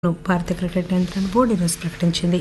భారత క్రికెట్ నియంత్రణ బోర్డు ఈరోజు ప్రకటించింది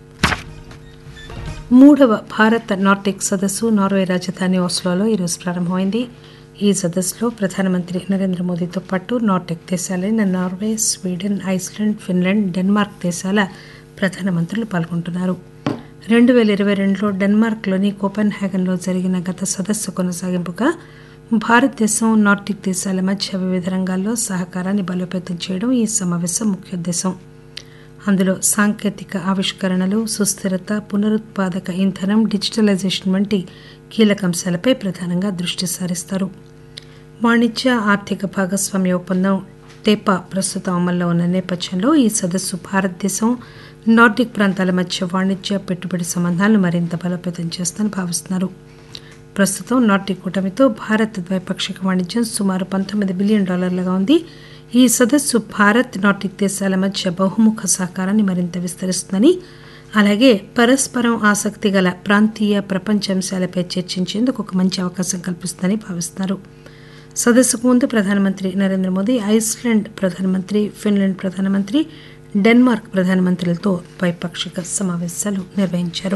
మూడవ భారత్ నార్డిక్ సదస్సు నార్వే రాజధాని ఆస్లోలో ఈరోజు ప్రారంభమైంది ఈ సదస్సులో ప్రధానమంత్రి నరేంద్ర మోదీతో పాటు నార్డిక్ దేశాలైన Norway Sweden Iceland Finland Denmark దేశాల ప్రధానమంత్రులు పాల్గొంటున్నారు రెండు పేల ఇరవై రెండులో డెన్మార్క్లోని కోపెన్ హ్యాగన్లో జరిగిన గత సదస్సు కొనసాగింపుగా భారతదేశం నార్డిక్ దేశాల మధ్య వివిధ రంగాల్లో సహకారాన్ని బలోపేతం చేయడం ఈ సమావేశం ముఖ్య ఉద్దేశం అందులో సాంకేతిక ఆవిష్కరణలు సుస్థిరత పునరుత్పాదక ఇంధనం డిజిటలైజేషన్ వంటి కీలక అంశాలపై ప్రధానంగా దృష్టి సారిస్తారు వాణిజ్య ఆర్థిక భాగస్వామ్య ఒప్పందం టేపా ప్రస్తుతం అమల్లో ఉన్న నేపథ్యంలో ఈ సదస్సు భారతదేశం నార్డిక్ ప్రాంతాల మధ్య వాణిజ్య పెట్టుబడి సంబంధాలను మరింత బలోపేతం చేస్తుందని భావిస్తున్నారు ప్రస్తుతం నార్డిక్ కూటమితో భారత్ ద్వైపాక్షిక వాణిజ్యం సుమారు పంతొమ్మిది బిలియన్ డాలర్లుగా ఉంది ఈ సదస్సు భారత్ నార్డిక్ దేశాల మధ్య బహుముఖ సహకారాన్ని మరింత విస్తరిస్తుందని అలాగే పరస్పరం ఆసక్తి గల ప్రాంతీయ ప్రపంచ అంశాలపై చర్చించేందుకు ఒక మంచి అవకాశం కల్పిస్తుందని భావిస్తున్నారు సదస్సుకు ముందు ప్రధానమంత్రి నరేంద్ర మోదీ ఐస్లాండ్ ప్రధానమంత్రి ఫిన్లాండ్ ప్రధానమంత్రి డెన్మార్క్ ప్రధానమంత్రులతో ద్వైపాక్షిక సమావేశాలు నిర్వహించారు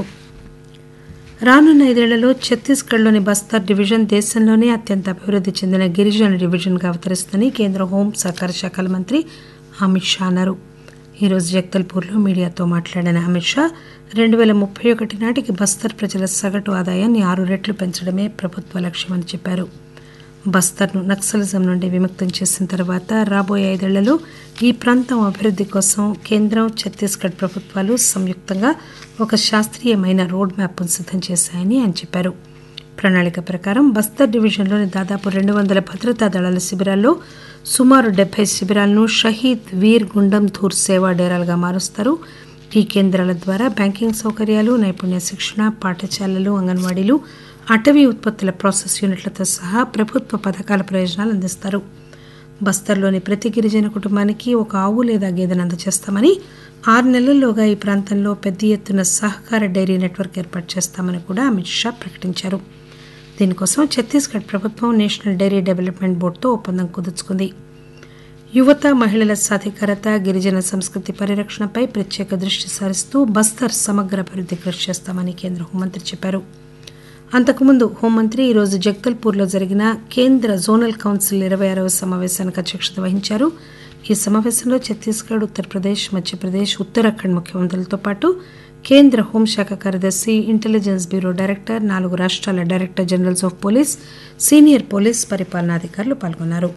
రానున్న ఐదేళ్లలో ఛత్తీస్గఢ్లోని బస్తర్ డివిజన్ దేశంలోనే అత్యంత అభివృద్ధి చెందిన గిరిజన డివిజన్గా అవతరిస్తుందని కేంద్ర హోం సహకార శాఖల మంత్రి అమిత్ షా అన్నారు ఈరోజు జగదల్పూర్లో మీడియాతో మాట్లాడిన అమిత్ షా రెండు వేల ముప్పై ఒకటి నాటికి బస్తర్ ప్రజల సగటు ఆదాయాన్ని ఆరు రెట్లు పెంచడమే ప్రభుత్వ లక్ష్యమని చెప్పారు బస్తర్ను నక్సలిజం నుండి విముక్తం చేసిన తర్వాత రాబోయే ఐదేళ్లలో ఈ ప్రాంతం అభివృద్ధి కోసం కేంద్రం ఛత్తీస్గఢ్ ప్రభుత్వాలు సంయుక్తంగా ఒక శాస్త్రీయమైన రోడ్ మ్యాప్ను సిద్ధం చేశాయని ఆయన చెప్పారు ప్రణాళిక ప్రకారం బస్తర్ డివిజన్లోని దాదాపు రెండు వందల భద్రతా దళాల శిబిరాల్లో సుమారు డెబ్బై శిబిరాలను షహీద్ వీర్ గుండం ధూర్ సేవా డేరాలుగా మారుస్తారు ఈ కేంద్రాల ద్వారా బ్యాంకింగ్ సౌకర్యాలు నైపుణ్య శిక్షణ పాఠశాలలు అంగన్వాడీలు అటవీ ఉత్పత్తుల ప్రాసెస్ యూనిట్లతో సహా ప్రభుత్వ పథకాల ప్రయోజనాలు అందిస్తారు బస్తర్లోని ప్రతి గిరిజన కుటుంబానికి ఒక ఆవు లేదా గేదెను అందజేస్తామని ఆరు నెలల్లోగా ఈ ప్రాంతంలో పెద్ద ఎత్తున సహకార డైరీ నెట్వర్క్ ఏర్పాటు చేస్తామని కూడా అమిత్ షా ప్రకటించారు దీనికోసం ఛత్తీస్గఢ్ ప్రభుత్వం నేషనల్ డైరీ డెవలప్మెంట్ బోర్డుతో ఒప్పందం కుదుర్చుకుంది యువత మహిళల సాధికారత గిరిజన సంస్కృతి పరిరక్షణపై ప్రత్యేక దృష్టి సారిస్తూ బస్తర్ సమగ్ర అభివృద్ధి కృషి చేస్తామని కేంద్ర హోంమంత్రి చెప్పారు అంతకుముందు హోంమంత్రి ఈరోజు జగదల్పూర్లో జరిగిన కేంద్ర జోనల్ కౌన్సిల్ ఇరవై ఆరవ సమావేశానికి అధ్యక్షత వహించారు ఈ సమావేశంలో ఛత్తీస్గఢ్ ఉత్తరప్రదేశ్ మధ్యప్రదేశ్ ఉత్తరాఖండ్ ముఖ్యమంత్రులతో పాటు కేంద్ర హోంశాఖ కార్యదర్శి ఇంటెలిజెన్స్ బ్యూరో డైరెక్టర్ నాలుగు రాష్ట్రాల director generals of police senior police పరిపాలనాధికారులు పాల్గొన్నారు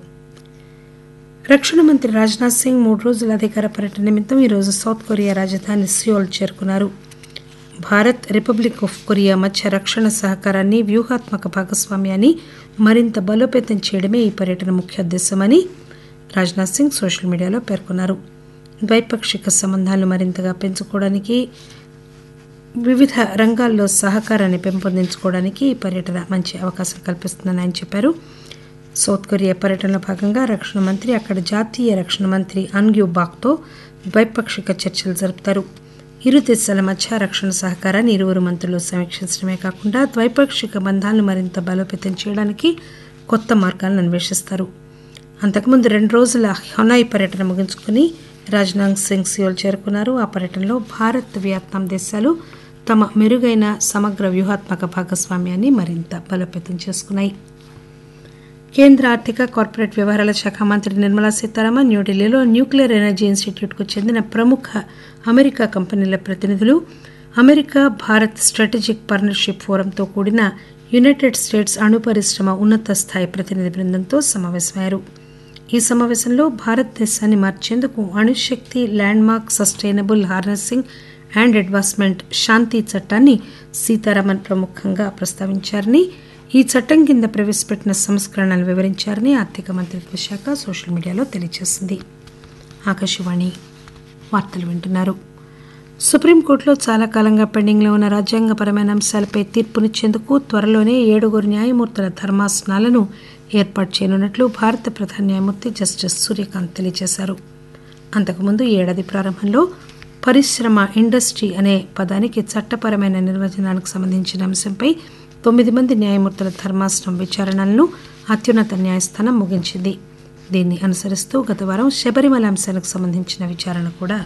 రక్షణ మంత్రి రాజ్నాథ్ సింగ్ మూడు రోజుల అధికార పర్యటన నిమిత్తం ఈరోజు సౌత్ కొరియా రాజధాని సియోల్ చేరుకున్నారు భారత్ రిపబ్లిక్ ఆఫ్ కొరియా మధ్య రక్షణ సహకారాన్ని వ్యూహాత్మక భాగస్వామ్యాన్ని మరింత బలోపేతం చేయడమే ఈ పర్యటన ముఖ్య ఉద్దేశమని రాజ్నాథ్ సింగ్ సోషల్ మీడియాలో పేర్కొన్నారు ద్వైపాక్షిక సంబంధాలు మరింతగా పెంచుకోవడానికి వివిధ రంగాల్లో సహకారాన్ని పెంపొందించుకోవడానికి ఈ పర్యటన మంచి అవకాశం కల్పిస్తుందని ఆయన చెప్పారు సౌత్ కొరియా పర్యటనలో భాగంగా రక్షణ మంత్రి అక్కడ జాతీయ రక్షణ మంత్రి అన్గ్యూ బాక్తో ద్వైపాక్షిక చర్చలు జరుపుతారు ఇరు దేశాల మధ్య రక్షణ సహకారాన్ని ఇరువురు మంత్రులు సమీక్షించడమే కాకుండా ద్వైపాక్షిక బంధాలను మరింత బలోపేతం చేయడానికి కొత్త మార్గాలను అన్వేషిస్తారు అంతకుముందు రెండు రోజుల హొనాయ్ పర్యటన ముగించుకుని రాజ్నాథ్ సింగ్ సియోల్ చేరుకున్నారు ఆ పర్యటనలో భారత్ వియత్నాం దేశాలు తమ మెరుగైన సమగ్ర వ్యూహాత్మక భాగస్వామ్యాన్ని మరింత బలోపేతం చేసుకున్నాయి కేంద్ర ఆర్థిక కార్పొరేట్ వ్యవహారాల శాఖ మంత్రి నిర్మలా సీతారామన్ న్యూఢిల్లీలో న్యూక్లియర్ ఎనర్జీ ఇన్స్టిట్యూట్కు చెందిన ప్రముఖ అమెరికా కంపెనీల ప్రతినిధులు అమెరికా భారత్ స్ట్రాటజిక్ పార్ట్నర్షిప్ ఫోరంతో కూడిన యునైటెడ్ స్టేట్స్ అణు పరిశ్రమ ఉన్నత స్థాయి ప్రతినిధి బృందంతో సమావేశమయ్యారు ఈ సమావేశంలో భారతదేశాన్ని మార్చేందుకు అణుశక్తి landmark sustainable harnessing and advancement Shanti చట్టాన్ని సీతారామన్ ప్రముఖంగా ప్రస్తావించారని ఈ చట్టం కింద ప్రవేశపెట్టిన సంస్కరణలు వివరించారని ఆర్థిక మంత్రిత్వ శాఖ సోషల్ మీడియాలో తెలియజేసింది ఆకాశవాణి వార్తలు వింటున్నారు సుప్రీంకోర్టులో చాలా కాలంగా పెండింగ్లో ఉన్న రాజ్యాంగపరమైన అంశాలపై తీర్పునిచ్చేందుకు త్వరలోనే ఏడుగురు న్యాయమూర్తుల ధర్మాసనాలను ఏర్పాటు చేయనున్నట్లు భారత ప్రధాన న్యాయమూర్తి జస్టిస్ సూర్యకాంత్ తెలియజేశారు అంతకుముందు ఈ ఏడాది ప్రారంభంలో పరిశ్రమ ఇండస్ట్రీ అనే పదానికి చట్టపరమైన నిర్వచనానికి సంబంధించిన అంశంపై తొమ్మిది మంది న్యాయమూర్తుల ధర్మాసనం విచారణలను అత్యున్నత న్యాయస్థానం ముగించింది దీన్ని అనుసరిస్తూ గత వారం శబరిమల అంశానికి సంబంధించిన విచారణ కూడా